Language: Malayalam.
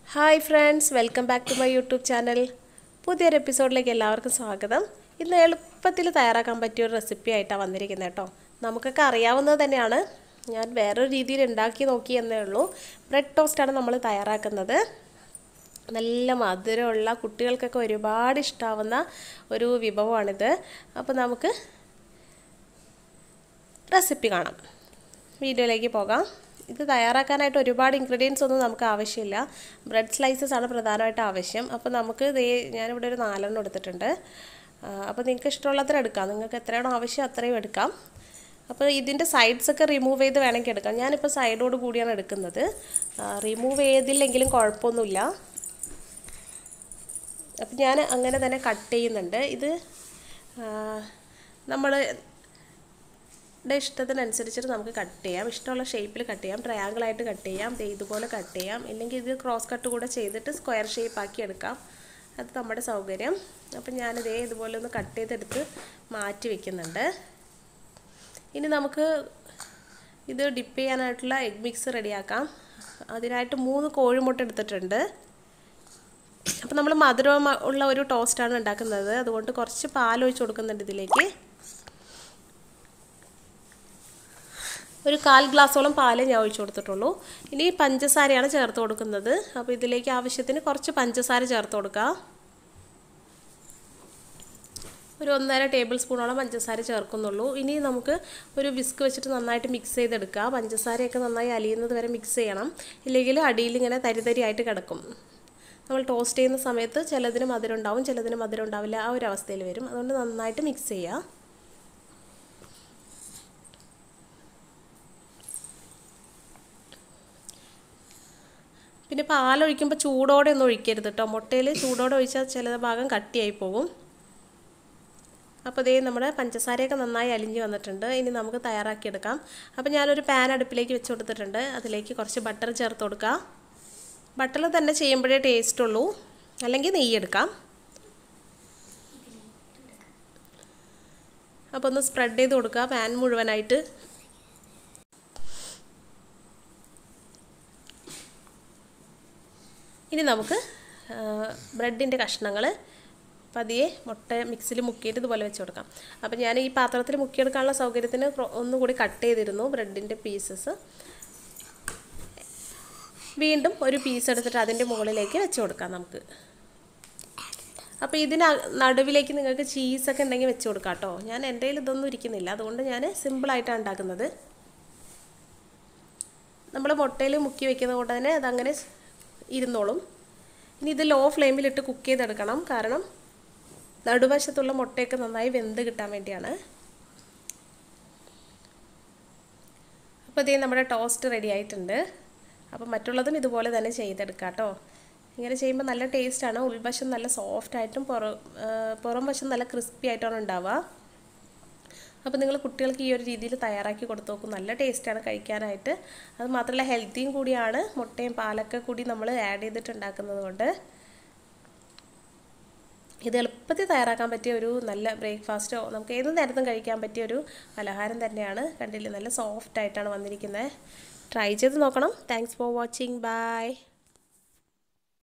hi friends welcome back to my YouTube channel പുതിയൊരു എപ്പിസോഡിലേക്ക് എല്ലാവർക്കും സ്വാഗതം ഇന്ന് എളുപ്പത്തിൽ തയ്യാറാക്കാൻ പറ്റിയ ഒരു റെസിപ്പി ആയിട്ടാണ് വന്നിരിക്കുന്നത് കേട്ടോ നമുക്കൊക്കെ അറിയാവുന്നത് തന്നെയാണ് ഞാൻ വേറൊരു രീതിയിൽ ഉണ്ടാക്കി നോക്കി എന്നേ ഉള്ളൂ ബ്രെഡ് ടോസ്റ്റാണ് നമ്മൾ തയ്യാറാക്കുന്നത് നല്ല മധുരമുള്ള കുട്ടികൾക്കൊക്കെ ഒരുപാട് ഇഷ്ടാവുന്ന ഒരു വിഭവമാണിത് അപ്പോൾ നമുക്ക് റെസിപ്പി കാണാം വീഡിയോയിലേക്ക് പോകാം ഇത് തയ്യാറാക്കാനായിട്ട് ഒരുപാട് ഇൻഗ്രീഡിയൻസ് ഒന്നും നമുക്ക് ആവശ്യമില്ല ബ്രെഡ് സ്ലൈസസ് ആണ് പ്രധാനമായിട്ട് ആവശ്യം അപ്പോൾ നമുക്ക് ദേ ഞാനിവിടെ ഒരു നാലെണ്ണം എടുത്തിട്ടുണ്ട് അപ്പോൾ നിങ്ങൾക്ക് ഇഷ്ടമുള്ളത്ര എടുക്കാം നിങ്ങൾക്ക് എത്രയാണോ ആവശ്യം അത്രയും എടുക്കാം അപ്പോൾ ഇതിൻ്റെ സൈഡ്സ് ഒക്കെ റിമൂവ് ചെയ്ത് വേണമെങ്കിൽ എടുക്കാം ഞാനിപ്പോൾ സൈഡോട് കൂടിയാണ് എടുക്കുന്നത് റിമൂവ് ചെയ്തില്ലെങ്കിലും കുഴപ്പമൊന്നുമില്ല അപ്പം ഞാൻ അങ്ങനെ തന്നെ കട്ട് ചെയ്യുന്നുണ്ട് ഇത് നമ്മൾ ടെ ഇഷ്ടത്തിനനുസരിച്ചിട്ട് നമുക്ക് കട്ട് ചെയ്യാം ഇഷ്ടമുള്ള ഷേപ്പിൽ കട്ട് ചെയ്യാം ട്രയാങ്കിളായിട്ട് കട്ട് ചെയ്യാം ദേ ഇതുപോലെ കട്ട് ചെയ്യാം ഇല്ലെങ്കിൽ ഇത് ക്രോസ് കട്ട് കൂടെ ചെയ്തിട്ട് സ്ക്വയർ ഷേപ്പ് ആക്കി എടുക്കാം അത് നമ്മുടെ സൗകര്യം അപ്പം ഞാനിതേ ഇതുപോലെ ഒന്ന് കട്ട് ചെയ്തെടുത്ത് മാറ്റി വെക്കുന്നുണ്ട് ഇനി നമുക്ക് ഇത് ഡിപ്പ് ചെയ്യാനായിട്ടുള്ള എഗ് മിക്സ് റെഡിയാക്കാം അതിനായിട്ട് മൂന്ന് കോഴിമുട്ട എടുത്തിട്ടുണ്ട് അപ്പോൾ നമ്മൾ മധുരം ഉള്ള ഒരു ടോസ്റ്റാണ് ഉണ്ടാക്കുന്നത് അതുകൊണ്ട് കുറച്ച് പാൽ ഒഴിച്ച് കൊടുക്കുന്നുണ്ട് ഇതിലേക്ക് ഒരു കാൽ ഗ്ലാസോളം പാല് ഞാൻ ഒഴിച്ചു കൊടുത്തിട്ടുള്ളൂ ഇനി പഞ്ചസാരയാണ് ചേർത്ത് കൊടുക്കുന്നത് അപ്പോൾ ഇതിലേക്ക് ആവശ്യത്തിന് കുറച്ച് പഞ്ചസാര ചേർത്ത് കൊടുക്കുക ഒരു ഒന്നര ടേബിൾ സ്പൂണോളം പഞ്ചസാര ചേർക്കുന്നുള്ളൂ ഇനി നമുക്ക് ഒരു വിസ്ക് വെച്ചിട്ട് നന്നായിട്ട് മിക്സ് ചെയ്തെടുക്കുക പഞ്ചസാരയൊക്കെ നന്നായി അലിയുന്നത് വരെ മിക്സ് ചെയ്യണം ഇല്ലെങ്കിൽ അടിയിൽ ഇങ്ങനെ തരി തരിയായിട്ട് കിടക്കും നമ്മൾ ടോസ്റ്റ് ചെയ്യുന്ന സമയത്ത് ചിലതിന് മധുരം ഉണ്ടാവും ചിലതിന് മധുരം ഉണ്ടാവില്ല ആ ഒരു അവസ്ഥയിൽ വരും അതുകൊണ്ട് നന്നായിട്ട് മിക്സ് ചെയ്യുക പിന്നെ പാലൊഴിക്കുമ്പോൾ ചൂടോടെ ഒന്നും ഒഴിക്കരുത് കേട്ടോ മുട്ടയിൽ ചൂടോടെ ഒഴിച്ചാൽ ചില ഭാഗം കട്ടിയായി പോകും അപ്പോൾ ഇതേ നമ്മുടെ പഞ്ചസാരയൊക്കെ നന്നായി അലിഞ്ഞ് വന്നിട്ടുണ്ട് ഇനി നമുക്ക് തയ്യാറാക്കിയെടുക്കാം അപ്പോൾ ഞാനൊരു പാൻ അടുപ്പിലേക്ക് വെച്ച് കൊടുത്തിട്ടുണ്ട് അതിലേക്ക് കുറച്ച് ബട്ടർ ചേർത്ത് കൊടുക്കുക ബട്ടറിൽ തന്നെ ചെയ്യുമ്പോഴേ ടേസ്റ്റ് ഉള്ളൂ അല്ലെങ്കിൽ നെയ്യ് എടുക്കാം അപ്പോൾ ഒന്ന് സ്പ്രെഡ് ചെയ്ത് കൊടുക്കുക പാൻ മുഴുവനായിട്ട് ഇനി നമുക്ക് ബ്രെഡിൻ്റെ കഷ്ണങ്ങൾ പതിയെ മുട്ട മിക്സിൽ മുക്കിയിട്ട് ഇതുപോലെ വെച്ച് കൊടുക്കാം അപ്പോൾ ഞാൻ ഈ പാത്രത്തിൽ മുക്കിയെടുക്കാനുള്ള സൗകര്യത്തിന് ഒന്നുകൂടി കട്ട് ചെയ്തിരുന്നു ബ്രെഡിൻ്റെ പീസസ് വീണ്ടും ഒരു പീസ് എടുത്തിട്ട് അതിൻ്റെ മുകളിലേക്ക് വെച്ച് കൊടുക്കാം നമുക്ക് അപ്പോൾ ഇതിന് നടുവിലേക്ക് നിങ്ങൾക്ക് ചീസൊക്കെ ഉണ്ടെങ്കിൽ വെച്ച് കൊടുക്കാം കേട്ടോ ഞാൻ എൻ്റെ കയ്യിൽ ഇതൊന്നും ഇരിക്കുന്നില്ല അതുകൊണ്ട് ഞാൻ സിമ്പിളായിട്ടാണ് ഉണ്ടാക്കുന്നത് നമ്മൾ മുട്ടയിൽ മുക്കി വെക്കുന്നത് കൊണ്ട് തന്നെ അതങ്ങനെ ഇരുന്നോളും ഇനി ഇത് ലോ ഫ്ലെയിമിലിട്ട് കുക്ക് ചെയ്തെടുക്കണം കാരണം നടുവശത്തുള്ള മുട്ടയൊക്കെ നന്നായി വെന്ത് കിട്ടാൻ വേണ്ടിയാണ് അപ്പോൾ ഇതേ നമ്മുടെ ടോസ്റ്റ് റെഡി ആയിട്ടുണ്ട് അപ്പോൾ മറ്റുള്ളതും ഇതുപോലെ തന്നെ ചെയ്തെടുക്കാം കേട്ടോ ഇങ്ങനെ ചെയ്യുമ്പോൾ നല്ല ടേസ്റ്റാണ് ഉൾവശം നല്ല സോഫ്റ്റ് ആയിട്ടും പുറം പുറം വശം നല്ല ക്രിസ്പി ആയിട്ടാണ് ഉണ്ടാവുക അപ്പോൾ നിങ്ങൾ കുട്ടികൾക്ക് ഈ ഒരു രീതിയിൽ തയ്യാറാക്കി കൊടുത്തു നോക്കും നല്ല ടേസ്റ്റാണ് കഴിക്കാനായിട്ട് അത് മാത്രമല്ല ഹെൽത്തിയും കൂടിയാണ് മുട്ടയും പാലൊക്കെ കൂടി നമ്മൾ ആഡ് ചെയ്തിട്ട് ഉണ്ടാക്കുന്നത് കൊണ്ട് ഇത് എളുപ്പത്തിൽ തയ്യാറാക്കാൻ പറ്റിയ ഒരു നല്ല ബ്രേക്ക്ഫാസ്റ്റോ നമുക്ക് ഏത് നേരത്തും കഴിക്കാൻ പറ്റിയ ഒരു പലഹാരം തന്നെയാണ് കണ്ടില്ലേ നല്ല സോഫ്റ്റ് ആയിട്ടാണ് വന്നിരിക്കുന്നത് ട്രൈ ചെയ്ത് നോക്കണം താങ്ക്സ് ഫോർ വാച്ചിങ് ബൈ